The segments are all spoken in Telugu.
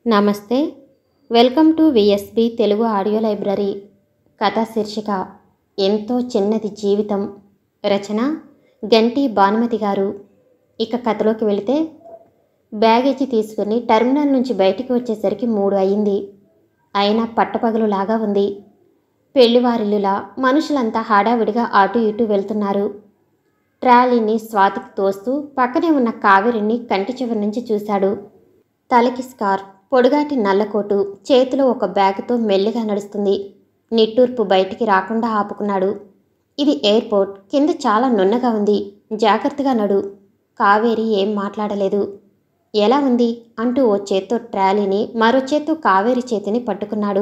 నమస్తే welcome to VSB Telugu audio library కథ శీర్షిక ఎంతో చిన్నది జీవితం రచన గంటి భానుమతి గారు ఇక కథలోకి వెళితే బ్యాగేజీ తీసుకుని టెర్మినల్ నుంచి బయటికి వచ్చేసరికి మూడు అయింది అయినా పట్టపగలులాగా ఉంది పెళ్లివారిల్లులా మనుషులంతా హడావిడిగా అటు ఇటు వెళ్తున్నారు ట్రాలీని స్వాతికి తోస్తూ పక్కనే ఉన్న కావేరిని కంటి చివరి నుంచి చూశాడు తలకి స్కార్ఫ్ పొడుగాటి నల్లకోటు చేతిలో ఒక బ్యాగుతో మెల్లిగా నడుస్తుంది నిట్టూర్పు బయటికి రాకుండా ఆపుకున్నాడు ఇది ఎయిర్పోర్ట్ కింద చాలా నున్నగా ఉంది జాగ్రత్తగా నడు కావేరి ఏం మాట్లాడలేదు ఎలా ఉంది అంటూ ఓ చేత్తో ట్రాలీని మరో చేత్తో కావేరి చేతిని పట్టుకున్నాడు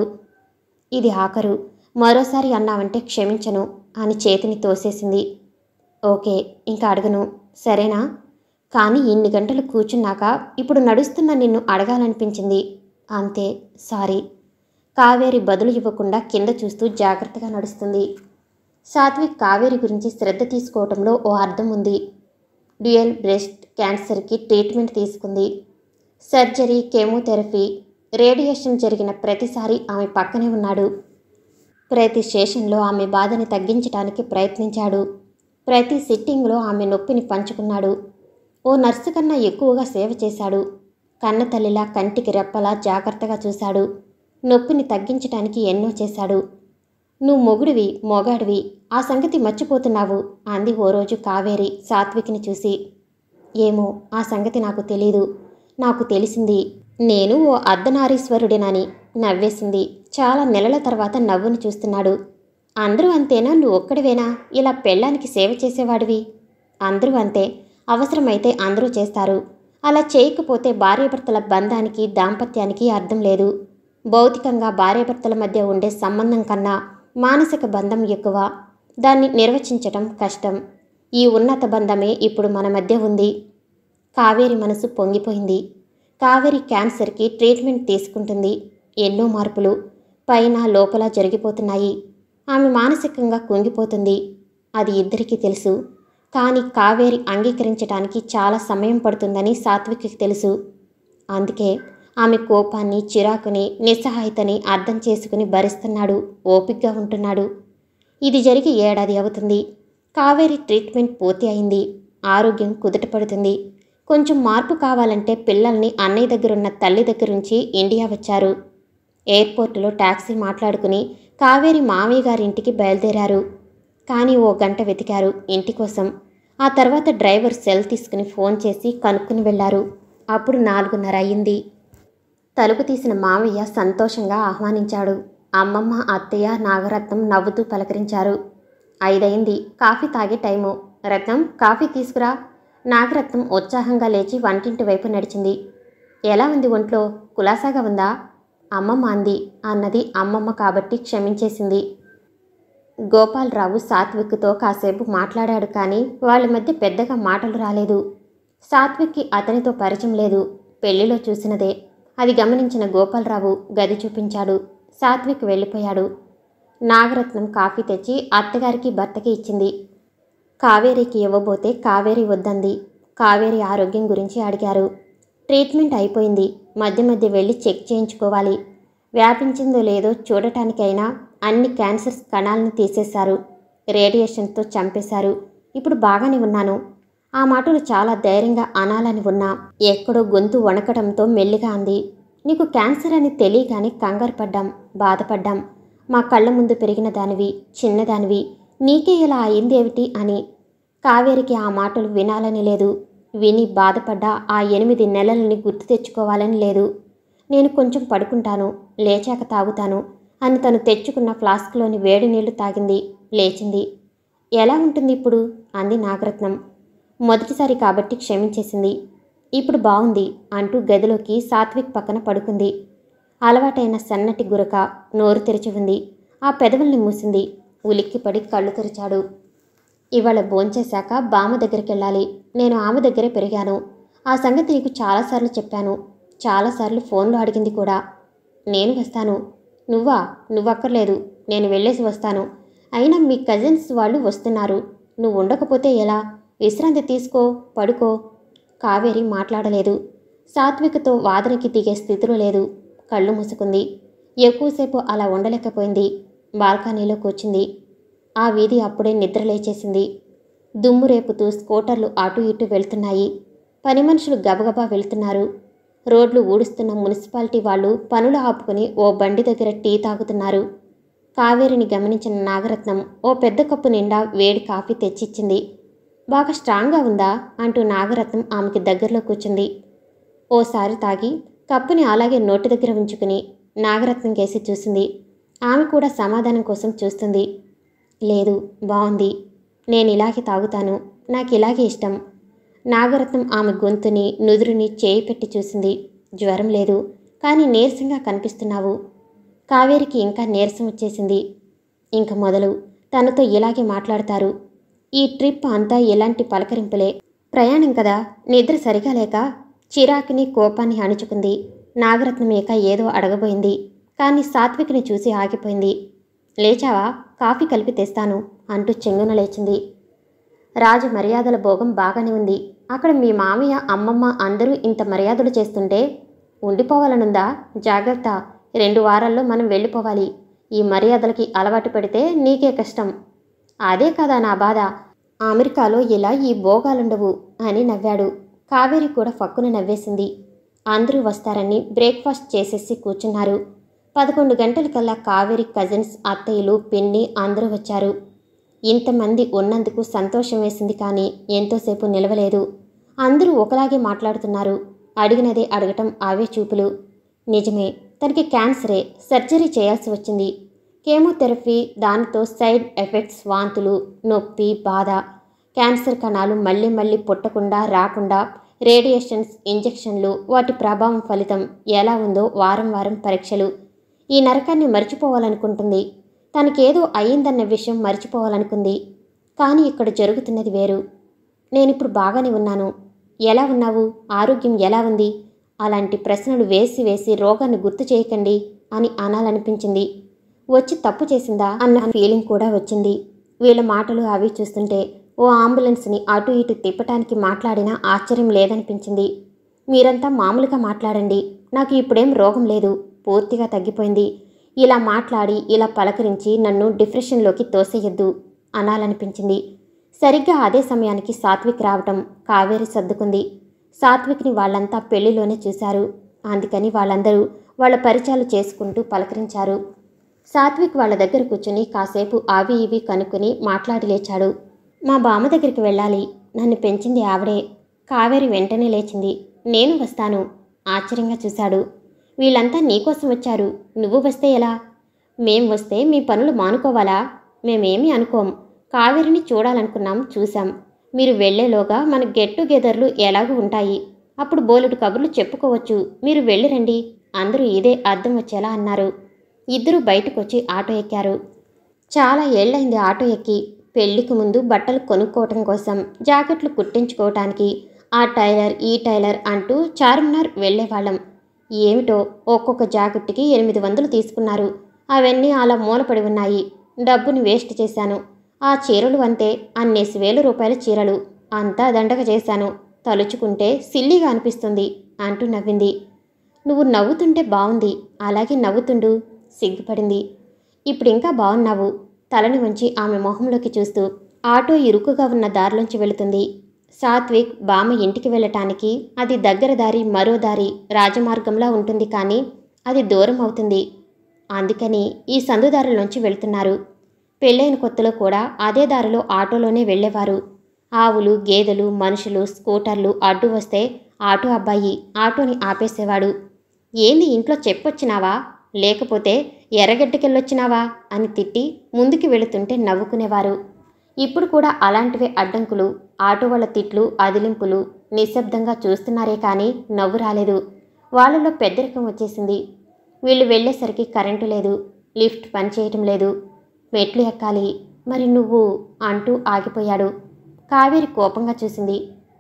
ఇది ఆఖరు మరోసారి అన్నావంటే క్షమించను అని చేతిని తోసేసింది ఓకే ఇంకా అడగను సరేనా కానీ ఇన్ని గంటలు కూర్చున్నాక ఇప్పుడు నడుస్తున్న నిన్ను అడగాలనిపించింది అంతే సారీ కావేరి బదులు ఇవ్వకుండా కింద చూస్తూ జాగ్రత్తగా నడుస్తుంది సాత్విక్ కావేరి గురించి శ్రద్ధ తీసుకోవటంలో ఓ అర్థం ఉంది డ్యూయల్ బ్రెస్ట్ క్యాన్సర్కి ట్రీట్మెంట్ తీసుకుంది సర్జరీ కేమోథెరపీ రేడియేషన్ జరిగిన ప్రతిసారి ఆమె పక్కనే ఉన్నాడు ప్రతి స్టేషన్లో ఆమె బాధని తగ్గించడానికి ప్రయత్నించాడు ప్రతి సిట్టింగ్లో ఆమె నొప్పిని పంచుకున్నాడు ఓ నర్సు కన్నా ఎక్కువగా సేవ చేశాడు కన్న తల్లిలా కంటికి రెప్పలా జాగ్రత్తగా చూశాడు నొప్పిని తగ్గించటానికి ఎన్నో చేశాడు నువ్వు మొగుడివి మొగాడివి ఆ సంగతి మర్చిపోతున్నావు అంది ఓ రోజు కావేరి సాత్విక్ని చూసి ఏమో ఆ సంగతి నాకు తెలీదు నాకు తెలిసింది నేను ఓ అర్ధనారీశ్వరుడినని నవ్వేసింది చాలా నెలల తర్వాత నవ్వుని చూస్తున్నాడు అందరూ అంతేనా నువ్వు ఒక్కడివేనా ఇలా పెళ్ళానికి సేవ చేసేవాడివి అందరూ అంతే అవసరమైతే అందరూ చేస్తారు అలా చేయకపోతే భార్యాభర్తల బంధానికి దాంపత్యానికి అర్థం లేదు భౌతికంగా భార్యాభర్తల మధ్య ఉండే సంబంధం కన్నా మానసిక బంధం ఎక్కువ దాన్ని నిర్వచించటం కష్టం ఈ ఉన్నత బంధమే ఇప్పుడు మన మధ్య ఉంది కావేరి మనసు పొంగిపోయింది కావేరి క్యాన్సర్కి ట్రీట్మెంట్ తీసుకుంటుంది ఎన్నో మార్పులు పైన లోపల జరిగిపోతున్నాయి ఆమె మానసికంగా కుంగిపోతుంది అది ఇద్దరికీ తెలుసు కానీ కావేరి అంగీకరించడానికి చాలా సమయం పడుతుందని సాత్విక్కి తెలుసు అందుకే ఆమె కోపాన్ని చిరాకుని నిస్సహాయతని అర్థం చేసుకుని భరిస్తున్నాడు ఓపిగ్గా ఉంటున్నాడు ఇది జరిగి ఏడాది అవుతుంది కావేరి ట్రీట్మెంట్ పూర్తి అయింది ఆరోగ్యం కుదుటపడుతుంది కొంచెం మార్పు కావాలంటే పిల్లల్ని అన్నయ్య దగ్గరున్న తల్లి దగ్గరుంచి ఇండియా వచ్చారు ఎయిర్పోర్టులో టాక్సీ మాట్లాడుకుని కావేరి మామయ్య గారింటికి బయలుదేరారు కానీ ఓ గంట వెతికారు ఇంటి కోసం ఆ తర్వాత డ్రైవర్ సెల్ తీసుకుని ఫోన్ చేసి కనుక్కుని వెళ్ళారు అప్పుడు నాలుగున్నర అయ్యింది తలుపు తీసిన మామయ్య సంతోషంగా ఆహ్వానించాడు అమ్మమ్మ అత్తయ్య నాగరత్నం నవ్వుతూ పలకరించారు ఐదయింది కాఫీ తాగే టైము రత్నం కాఫీ తీసుకురా నాగరత్నం ఉత్సాహంగా లేచి వంటింటి వైపు నడిచింది ఎలా ఉంది ఒంట్లో కులాసాగా ఉందా అమ్మమ్మ అంది అన్నది అమ్మమ్మ కాబట్టి క్షమించేసింది గోపాలరావు సాత్విక్తో కాసేపు మాట్లాడాడు కానీ వాళ్ళ మధ్య పెద్దగా మాటలు రాలేదు సాత్విక్కి అతనితో పరిచయం లేదు పెళ్లిలో చూసినదే అది గమనించిన గోపాలరావు గది చూపించాడు సాత్విక్ వెళ్ళిపోయాడు నాగరత్నం కాఫీ తెచ్చి అత్తగారికి భర్తకి ఇచ్చింది కావేరికి ఇవ్వబోతే కావేరి వద్దంది కావేరి ఆరోగ్యం గురించి అడిగారు ట్రీట్మెంట్ అయిపోయింది మధ్య మధ్య వెళ్ళి చెక్ చేయించుకోవాలి వ్యాపించిందో లేదో చూడటానికైనా అన్ని క్యాన్సర్స్ కణాలను తీసేశారు రేడియేషన్తో చంపేశారు ఇప్పుడు బాగానే ఉన్నాను ఆ మాటలు చాలా ధైర్యంగా అనాలని ఉన్నా ఎక్కడో గొంతు వణకడంతో మెల్లిగా అంది నీకు క్యాన్సర్ అని తెలియగానే కంగారు పడ్డాం బాధపడ్డాం మా కళ్ళ ముందు పెరిగిన దానివి చిన్నదానివి నీకే ఇలా అయిందేమిటి అని కావేరికి ఆ మాటలు వినాలని లేదు విని బాధపడ్డా ఆ ఎనిమిది నెలలని గుర్తు తెచ్చుకోవాలని లేదు నేను కొంచెం పడుకుంటాను లేచాక తాగుతాను అని తను తెచ్చుకున్న ఫ్లాస్క్లోని వేడి నీళ్లు తాగింది లేచింది ఎలా ఉంటుంది ఇప్పుడు అంది నాగరత్నం మొదటిసారి కాబట్టి క్షమించేసింది ఇప్పుడు బాగుంది అంటూ గదిలోకి సాత్విక్ పక్కన పడుకుంది అలవాటైన సన్నటి గురక నోరు తెరిచి ఉంది ఆ పెదవుల్ని మూసింది ఉలిక్కిపడి కళ్ళు తెరిచాడు ఇవాళ భోంచేశాక బామ్మ దగ్గరికి వెళ్ళాలి నేను ఆమె దగ్గరే పెరిగాను ఆ సంగతి నీకు చాలాసార్లు చెప్పాను చాలాసార్లు ఫోన్లో అడిగింది కూడా నేను వస్తాను నువ్వా నువ్వక్కర్లేదు నేను వెళ్ళేసి వస్తాను అయినా మీ కజిన్స్ వాళ్ళు వస్తున్నారు నువ్వు ఉండకపోతే ఎలా విశ్రాంతి తీసుకో పడుకో కావేరి మాట్లాడలేదు సాత్వికతో వాదనకి దిగే స్థితిలో లేదు కళ్ళు మూసుకుంది ఎక్కువసేపు అలా ఉండలేకపోయింది బాల్కనీలో కూర్చుంది ఆ వీధి అప్పుడే నిద్ర లేచేసింది దుమ్ము రేపుతూ స్కూటర్లు అటు ఇటు వెళ్తున్నాయి పని మనుషులు గబగబా వెళ్తున్నారు రోడ్లు ఊడుస్తున్న మున్సిపాలిటీ వాళ్ళు పనులు ఆపుకుని ఓ బండి దగ్గర టీ తాగుతున్నారు కావేరిని గమనించిన నాగరత్నం ఓ పెద్ద కప్పు నిండా వేడి కాఫీ తెచ్చిచ్చింది బాగా స్ట్రాంగ్గా ఉందా అంటూ నాగరత్నం ఆమెకి దగ్గరలో కూర్చుంది ఓసారి తాగి కప్పుని అలాగే నోటి దగ్గర ఉంచుకుని నాగరత్నం కేసి చూసింది ఆమె కూడా సమాధానం కోసం చూస్తుంది లేదు బాగుంది నేను ఇలాగే తాగుతాను నాకు ఇలాగే ఇష్టం నాగరత్నం ఆమె గొంతుని నుదురుని చేయి పెట్టి చూసింది జ్వరం లేదు కానీ నీరసంగా కనిపిస్తున్నావు కావేరికి ఇంకా నీరసం వచ్చేసింది ఇంక మొదలు తనతో ఇలాగే మాట్లాడతారు ఈ ట్రిప్ అంతా ఎలాంటి పలకరింపులే ప్రయాణం కదా నిద్ర సరిగా లేక చిరాకుని కోపాన్ని అణుచుకుంది నాగరత్నం ఇక ఏదో అడగబోయింది కానీ సాత్విక్ని చూసి ఆగిపోయింది లేచావా కాఫీ కలిపి తెస్తాను అంటూ చెంగున లేచింది రాజు మర్యాదల భోగం బాగానే ఉంది అక్కడ మీ మామయ్య అమ్మమ్మ అందరూ ఇంత మర్యాదలు చేస్తుంటే ఉండిపోవాలనుందా జాగ్రత్త రెండు వారాల్లో మనం వెళ్ళిపోవాలి ఈ మర్యాదలకి అలవాటు పెడితే నీకే కష్టం అదే కదా నా బాధ అమెరికాలో ఇలా ఈ భోగాలుండవు అని నవ్వాడు కావేరి కూడా ఫక్కున నవ్వేసింది అందరూ వస్తారని బ్రేక్ఫాస్ట్ చేసేసి కూర్చున్నారు పదకొండు గంటలకల్లా కావేరి కజిన్స్ అత్తయ్యలు పిన్ని అందరూ వచ్చారు ఇంతమంది ఉన్నందుకు సంతోషం వేసింది కానీ ఎంతోసేపు నిలవలేదు అందరూ ఒకలాగే మాట్లాడుతున్నారు అడిగినదే అడగటం అవే చూపులు నిజమే తనకి క్యాన్సరే సర్జరీ చేయాల్సి వచ్చింది కేమోథెరపీ దానితో సైడ్ ఎఫెక్ట్స్ వాంతులు నొప్పి బాధ క్యాన్సర్ కణాలు మళ్ళీ మళ్ళీ పుట్టకుండా రాకుండా రేడియేషన్స్ ఇంజెక్షన్లు వాటి ప్రభావం ఫలితం ఎలా ఉందో వారం వారం పరీక్షలు ఈ నరకాన్ని మర్చిపోవాలనుకుంటుంది తనకేదో అయ్యిందన్న విషయం మర్చిపోవాలనుకుంది కానీ ఇక్కడ జరుగుతున్నది వేరు నేనిప్పుడు బాగానే ఉన్నాను ఎలా ఉన్నావు ఆరోగ్యం ఎలా ఉంది అలాంటి ప్రశ్నలు వేసి వేసి రోగాన్ని గుర్తు చేయకండి అని అనాలనిపించింది వచ్చి తప్పు చేసిందా అన్న ఫీలింగ్ కూడా వచ్చింది వీళ్ళ మాటలు అవి చూస్తుంటే ఓ అంబులెన్స్ని అటు ఇటు తిప్పటానికి మాట్లాడినా ఆశ్చర్యం లేదనిపించింది మీరంతా మామూలుగా మాట్లాడండి నాకు ఇప్పుడేం రోగం లేదు పూర్తిగా తగ్గిపోయింది ఇలా మాట్లాడి ఇలా పలకరించి నన్ను డిప్రెషన్లోకి తోసేయొద్దు అనాలనిపించింది సరిగ్గా అదే సమయానికి సాత్విక్ రావటం కావేరి సర్దుకుంది సాత్విక్ని వాళ్ళంతా పెళ్లిలోనే చూశారు అందుకని వాళ్ళందరూ వాళ్ళ పరిచయాలు చేసుకుంటూ పలకరించారు సాత్విక్ వాళ్ళ దగ్గర కూర్చుని కాసేపు ఆవి ఇవి కనుక్కొని మాట్లాడి లేచాడు మా బామ్మ దగ్గరికి వెళ్ళాలి నన్ను పెంచింది ఆవిడే కావేరి వెంటనే లేచింది నేను వస్తాను ఆశ్చర్యంగా చూశాడు వీళ్ళంతా నీకోసం వచ్చారు నువ్వు వస్తే ఎలా మేం వస్తే మీ పనులు మానుకోవాలా మేమేమీ అనుకోం కావేరిని చూడాలనుకున్నాం చూశాం మీరు వెళ్లేలోగా మన గెట్ టుగెదర్లు ఎలాగూ ఉంటాయి అప్పుడు బోలెడు కబుర్లు చెప్పుకోవచ్చు మీరు వెళ్ళిరండి అందరూ ఇదే అర్థం వచ్చేలా అన్నారు ఇద్దరూ బయటకొచ్చి ఆటో ఎక్కారు చాలా ఏళ్లైంది ఆటో ఎక్కి పెళ్లికి ముందు బట్టలు కొనుక్కోవటం కోసం జాకెట్లు కుట్టించుకోవటానికి ఆ టైలర్ ఈ టైలర్ అంటూ చార్మినార్ వెళ్ళేవాళ్ళం ఏమిటో ఒక్కొక్క జాకెట్కి ఎనిమిది వందలు తీసుకున్నారు అవన్నీ అలా మూలపడి ఉన్నాయి డబ్బుని వేస్ట్ చేశాను ఆ చీరలు అంతే అన్నేసి వేల రూపాయల చీరలు అంతా దండగ చేశాను తలుచుకుంటే సిల్లిగా అనిపిస్తుంది అంటూ నవ్వింది నువ్వు నవ్వుతుంటే బాగుంది అలాగే నవ్వుతుండు సిగ్గుపడింది ఇప్పుడు ఇంకా బాగున్నావు తలని ఉంచి ఆమె మొహంలోకి చూస్తూ ఆటో ఇరుకుగా ఉన్న దారిలోంచి వెళుతుంది సాత్విక్ బామ ఇంటికి వెళ్ళటానికి అది దగ్గర దారి మరో దారి రాజమార్గంలా ఉంటుంది కానీ అది దూరం అవుతుంది అందుకని ఈ సందుదారిలోంచి వెళ్తున్నారు పెళ్ళైన కొత్తలో కూడా అదే దారిలో ఆటోలోనే వెళ్ళేవారు ఆవులు గేదెలు మనుషులు స్కూటర్లు అడ్డు వస్తే ఆటో అబ్బాయి ఆటోని ఆపేసేవాడు ఏంది ఇంట్లో చెప్పొచ్చినావా లేకపోతే ఎర్రగడ్డకెళ్ళొచ్చినావా అని తిట్టి ముందుకు వెళుతుంటే నవ్వుకునేవారు ఇప్పుడు కూడా అలాంటివే అడ్డంకులు ఆటో వాళ్ళ తిట్లు అదిలింపులు నిశ్శబ్దంగా చూస్తున్నారే కానీ నవ్వు రాలేదు వాళ్ళలో పెద్దరికం వచ్చేసింది వీళ్ళు వెళ్ళేసరికి కరెంటు లేదు లిఫ్ట్ పనిచేయటం లేదు మెట్లు ఎక్కాలి మరి నువ్వు అంటూ ఆగిపోయాడు కావేరి కోపంగా చూసింది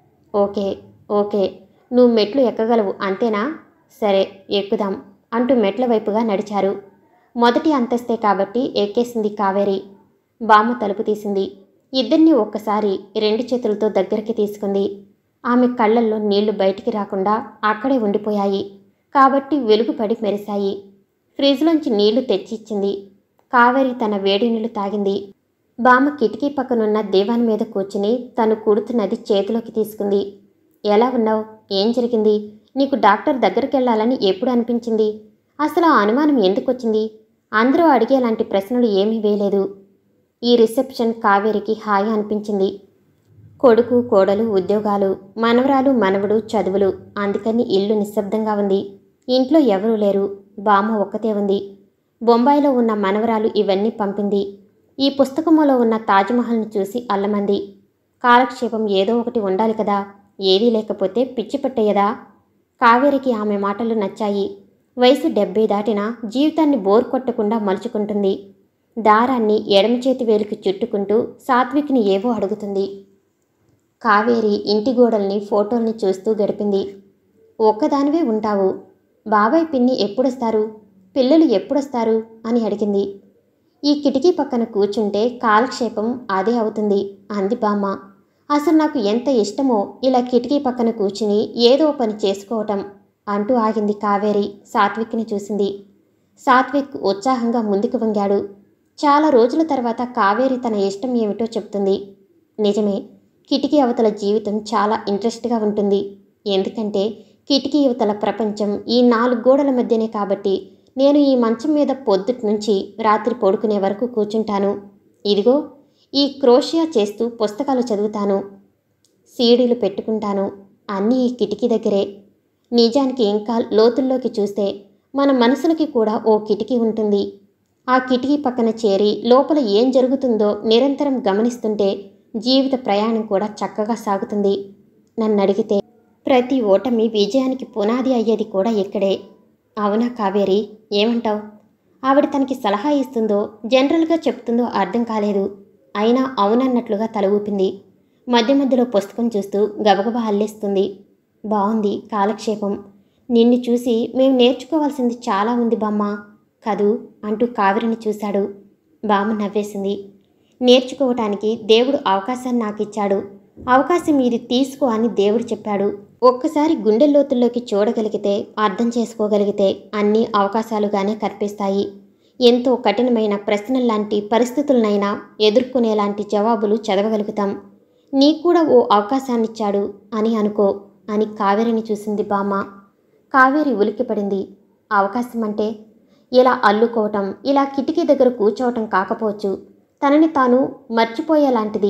ఓకే ఓకే నువ్వు మెట్లు ఎక్కగలవు అంతేనా సరే ఎక్కుదాం అంటూ మెట్ల వైపుగా నడిచారు మొదటి అంతస్తే కాబట్టి ఎక్కేసింది కావేరి బామ్మ తలుపు తీసింది ఇద్దరిని ఒక్కసారి రెండు చేతులతో దగ్గరికి తీసుకుంది ఆమె కళ్ళల్లో నీళ్లు బయటికి రాకుండా అక్కడే ఉండిపోయాయి కాబట్టి వెలుగుపడి మెరిశాయి ఫ్రిడ్జ్లోంచి నీళ్లు తెచ్చిచ్చింది కావేరి తన వేడి నీళ్లు తాగింది బామ్మ కిటికీ పక్కనున్న దీవాన్ మీద కూర్చుని తను కుడుతున్నది చేతిలోకి తీసుకుంది ఎలా ఉన్నావు ఏం జరిగింది నీకు డాక్టర్ దగ్గరికి వెళ్ళాలని ఎప్పుడు అనిపించింది అసలు ఆ అనుమానం ఎందుకు వచ్చింది అందరూ అడిగేలాంటి ప్రశ్నలు ఏమీ వేయలేదు ఈ రిసెప్షన్ కావేరికి హాయి అనిపించింది కొడుకు కోడలు ఉద్యోగాలు మనవరాలు మనవడు చదువులు అందుకని ఇల్లు నిశ్శబ్దంగా ఉంది ఇంట్లో ఎవరూ లేరు బామ్మ ఒక్కతే ఉంది బొంబాయిలో ఉన్న మనవరాలు ఇవన్నీ పంపింది ఈ పుస్తకములో ఉన్న తాజ్మహల్ని చూసి అల్లమంది కాలక్షేపం ఏదో ఒకటి ఉండాలి కదా ఏదీ లేకపోతే పిచ్చి పట్టేయదా కావేరికి ఆమె మాటలు నచ్చాయి వయసు డెబ్బై దాటినా జీవితాన్ని బోర్ కొట్టకుండా మలుచుకుంటుంది దారాన్ని ఎడమ చేతి వేలికి చుట్టుకుంటూ సాత్విక్ని ఏవో అడుగుతుంది కావేరి ఇంటి గోడల్ని ఫోటోల్ని చూస్తూ గడిపింది ఒక్కదానివే ఉంటావు బాబాయ్ పిన్ని ఎప్పుడొస్తారు పిల్లలు ఎప్పుడొస్తారు అని అడిగింది ఈ కిటికీ పక్కన కూర్చుంటే కాలక్షేపం అదే అవుతుంది అంది బామ్మ అసలు నాకు ఎంత ఇష్టమో ఇలా కిటికీ పక్కన కూర్చుని ఏదో పని చేసుకోవటం అంటూ ఆగింది కావేరి సాత్విక్ని చూసింది సాత్విక్ ఉత్సాహంగా ముందుకు వంగాడు చాలా రోజుల తర్వాత కావేరి తన ఇష్టం ఏమిటో చెప్తుంది నిజమే కిటికీ అవతల జీవితం చాలా ఇంట్రెస్ట్గా ఉంటుంది ఎందుకంటే కిటికీ యువతల ప్రపంచం ఈ నాలుగు గోడల మధ్యనే కాబట్టి నేను ఈ మంచం మీద పొద్దుటి నుంచి రాత్రి పడుకునే వరకు కూర్చుంటాను ఇదిగో ఈ క్రోషియా చేస్తూ పుస్తకాలు చదువుతాను సీడీలు పెట్టుకుంటాను అన్నీ ఈ కిటికీ దగ్గరే నిజానికి ఇంకా లోతుల్లోకి చూస్తే మన మనసులకి కూడా ఓ కిటికీ ఉంటుంది ఆ కిటికీ పక్కన చేరి లోపల ఏం జరుగుతుందో నిరంతరం గమనిస్తుంటే జీవిత ప్రయాణం కూడా చక్కగా సాగుతుంది నన్ను అడిగితే ప్రతి ఓటమి విజయానికి పునాది అయ్యేది కూడా ఇక్కడే అవునా కావేరి ఏమంటావు ఆవిడ తనకి సలహా ఇస్తుందో జనరల్గా చెప్తుందో అర్థం కాలేదు అయినా అవునన్నట్లుగా తల ఊపింది మధ్య మధ్యలో పుస్తకం చూస్తూ గబగబా అల్లేస్తుంది బాగుంది కాలక్షేపం నిన్ను చూసి మేము నేర్చుకోవాల్సింది చాలా ఉంది బామ్మ కదూ అంటూ కావేరిని చూశాడు బామ్మ నవ్వేసింది నేర్చుకోవటానికి దేవుడు అవకాశాన్ని నాకు ఇచ్చాడు అవకాశం ఇది తీసుకో అని దేవుడు చెప్పాడు ఒక్కసారి గుండె లోతుల్లోకి చూడగలిగితే అర్థం చేసుకోగలిగితే అన్ని అవకాశాలుగానే కనిపిస్తాయి ఎంతో కఠినమైన ప్రశ్నల్లాంటి పరిస్థితులనైనా ఎదుర్కొనేలాంటి జవాబులు చదవగలుగుతాం నీకు కూడా ఓ అవకాశాన్నిచ్చాడు అని అనుకో అని కావేరిని చూసింది బామ్మ కావేరి ఉలిక్కిపడింది అవకాశం అంటే ఇలా అల్లుకోవటం ఇలా కిటికీ దగ్గర కూర్చోవటం కాకపోవచ్చు తనని తాను మర్చిపోయేలాంటిది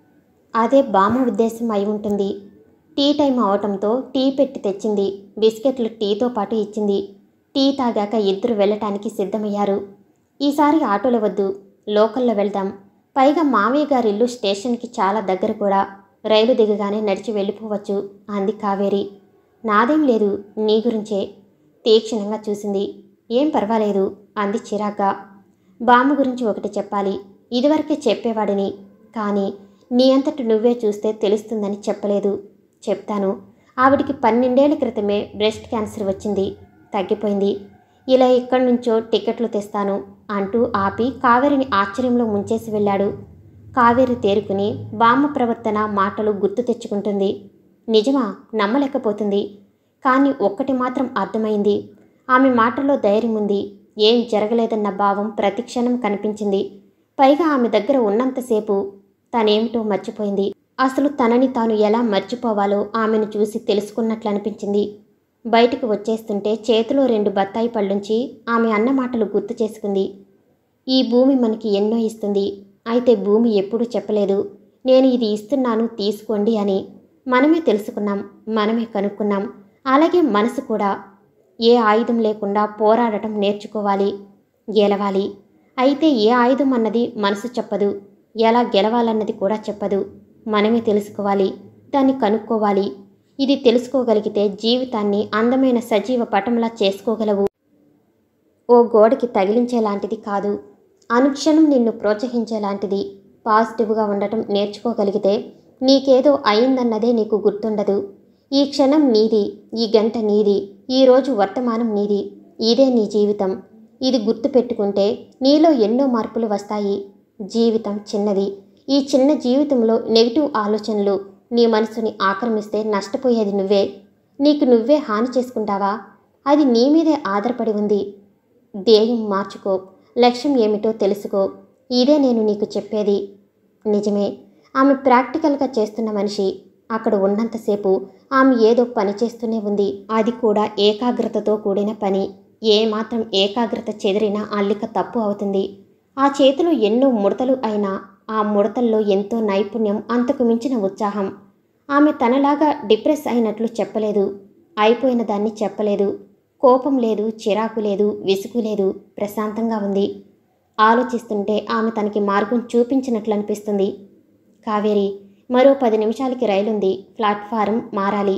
అదే బామ్మ ఉద్దేశం అయి ఉంటుంది టీ టైం అవటంతో టీ పెట్టి తెచ్చింది బిస్కెట్లు టీతో పాటు ఇచ్చింది టీ తాగాక ఇద్దరు వెళ్ళటానికి సిద్ధమయ్యారు ఈసారి ఆటోలో వద్దు లోకల్లో వెళ్దాం పైగా మావయ్య గారి ఇల్లు స్టేషన్కి చాలా దగ్గర కూడా రైలు దిగగానే నడిచి వెళ్ళిపోవచ్చు అంది కావేరి నాదేం లేదు నీ గురించే తీక్షణంగా చూసింది ఏం పర్వాలేదు అంది చిరాగ్గా బామ్మ గురించి ఒకటి చెప్పాలి ఇదివరకే చెప్పేవాడిని కానీ నీ అంతటి నువ్వే చూస్తే తెలుస్తుందని చెప్పలేదు చెప్తాను ఆవిడికి పన్నెండేళ్ల క్రితమే బ్రెస్ట్ క్యాన్సర్ వచ్చింది తగ్గిపోయింది ఇలా ఇక్కడి నుంచో టికెట్లు తెస్తాను అంటూ ఆపి కావేరిని ఆశ్చర్యంలో ముంచేసి వెళ్ళాడు కావేరి తేరుకుని బామ్మ ప్రవర్తన మాటలు గుర్తు తెచ్చుకుంటుంది నిజమా నమ్మలేకపోతుంది కానీ ఒక్కటి మాత్రం అర్థమైంది ఆమె మాటల్లో ధైర్యం ఉంది ఏం జరగలేదన్న భావం ప్రతిక్షణం కనిపించింది పైగా ఆమె దగ్గర ఉన్నంతసేపు తనేమిటో మర్చిపోయింది అసలు తనని తాను ఎలా మర్చిపోవాలో ఆమెను చూసి తెలుసుకున్నట్లు అనిపించింది బయటకు వచ్చేస్తుంటే చేతిలో రెండు బత్తాయి పళ్ళుంచి ఆమె అన్న మాటలు గుర్తు చేసుకుంది ఈ భూమి మనకి ఎన్నో ఇస్తుంది అయితే భూమి ఎప్పుడూ చెప్పలేదు నేను ఇది ఇస్తున్నాను తీసుకోండి అని మనమే తెలుసుకున్నాం మనమే కనుక్కున్నాం అలాగే మనసు కూడా ఏ ఆయుధం లేకుండా పోరాడటం నేర్చుకోవాలి గెలవాలి అయితే ఏ ఆయుధం అన్నది మనసు చెప్పదు ఎలా గెలవాలన్నది కూడా చెప్పదు మనమే తెలుసుకోవాలి దాన్ని కనుక్కోవాలి ఇది తెలుసుకోగలిగితే జీవితాన్ని అందమైన సజీవ పటంలా చేసుకోగలవు ఓ గోడకి తగిలించేలాంటిది కాదు అనుక్షణం నిన్ను ప్రోత్సహించేలాంటిది పాజిటివ్గా ఉండటం నేర్చుకోగలిగితే నీకేదో అయిందన్నదే నీకు గుర్తుండదు ఈ క్షణం నీది ఈ గంట నీది ఈ రోజు వర్తమానం నీది ఇదే నీ జీవితం ఇది గుర్తుపెట్టుకుంటే నీలో ఎన్నో మార్పులు వస్తాయి జీవితం చిన్నది ఈ చిన్న జీవితంలో నెగిటివ్ ఆలోచనలు నీ మనసుని ఆక్రమిస్తే నష్టపోయేది నువ్వే నీకు నువ్వే హాని చేసుకుంటావా అది నీ మీదే ఆధారపడి ఉంది ధ్యేయం మార్చుకో లక్ష్యం ఏమిటో తెలుసుకో ఇదే నేను నీకు చెప్పేది నిజమే ఆమె ప్రాక్టికల్గా చేస్తున్న మనిషి అక్కడ ఉన్నంతసేపు ఆమె ఏదో పని చేస్తూనే ఉంది అది కూడా ఏకాగ్రతతో కూడిన పని ఏ మాత్రం ఏకాగ్రత చెదిరినా అల్లిక తప్పు అవుతుంది ఆ చేతిలో ఎన్నో ముడతలు అయినా ఆ ముడతల్లో ఎంతో నైపుణ్యం అంతకు మించిన ఉత్సాహం ఆమె తనలాగా డిప్రెస్ అయినట్లు చెప్పలేదు అయిపోయిన దాన్ని చెప్పలేదు కోపం లేదు చిరాకు లేదు విసుగు లేదు ప్రశాంతంగా ఉంది ఆలోచిస్తుంటే ఆమె తనకి మార్గం చూపించినట్లు అనిపిస్తుంది కావేరి మరో పది నిమిషాలకి రైలుంది ప్లాట్ఫారం మారాలి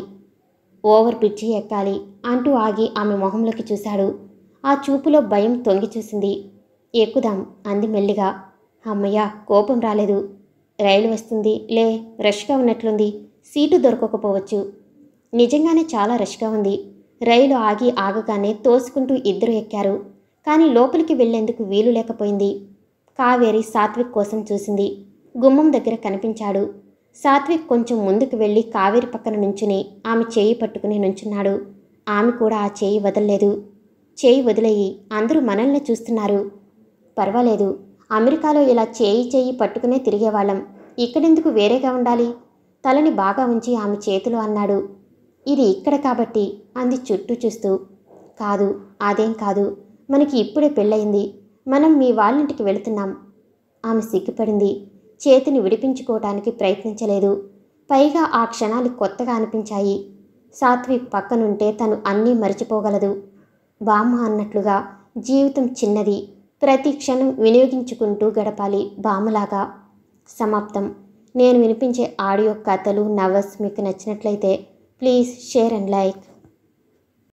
ఓవర్ బ్రిడ్జి ఎక్కాలి అంటూ ఆగి ఆమె మొహంలోకి చూశాడు ఆ చూపులో భయం తొంగి చూసింది ఎక్కుదాం అంది మెల్లిగా అమ్మయ్య కోపం రాలేదు రైలు వస్తుంది లే రష్గా ఉన్నట్లుంది సీటు దొరకకపోవచ్చు నిజంగానే చాలా రష్గా ఉంది రైలు ఆగి ఆగగానే తోసుకుంటూ ఇద్దరు ఎక్కారు కానీ లోపలికి వెళ్లేందుకు వీలు లేకపోయింది కావేరి సాత్విక్ కోసం చూసింది గుమ్మం దగ్గర కనిపించాడు సాత్విక్ కొంచెం ముందుకు వెళ్ళి కావేరి పక్కన నుంచుని ఆమె చేయి పట్టుకుని నుంచున్నాడు ఆమె కూడా ఆ చేయి వదల్లేదు చేయి వదిలేయి అందరూ మనల్ని చూస్తున్నారు పర్వాలేదు అమెరికాలో ఇలా చేయి చేయి పట్టుకునే తిరిగేవాళ్ళం ఇక్కడెందుకు వేరేగా ఉండాలి తలని బాగా ఉంచి ఆమె చేతులు అన్నాడు ఇది ఇక్కడ కాబట్టి అంది చుట్టూ చూస్తూ కాదు అదేం కాదు మనకి ఇప్పుడే పెళ్ళయింది మనం మీ వాళ్ళింటికి వెళుతున్నాం ఆమె సిగ్గుపడింది చేతిని విడిపించుకోవటానికి ప్రయత్నించలేదు పైగా ఆ క్షణాలు కొత్తగా అనిపించాయి సాత్విక్ పక్కనుంటే తను అన్నీ మరిచిపోగలదు బామ్మ అన్నట్లుగా జీవితం చిన్నది ప్రతి క్షణం వినియోగించుకుంటూ గడపాలి బామ్మలాగా సమాప్తం నేను వినిపించే ఆడియో కథలు నవల్స్ మీకు నచ్చినట్లయితే ప్లీజ్ షేర్ అండ్ లైక్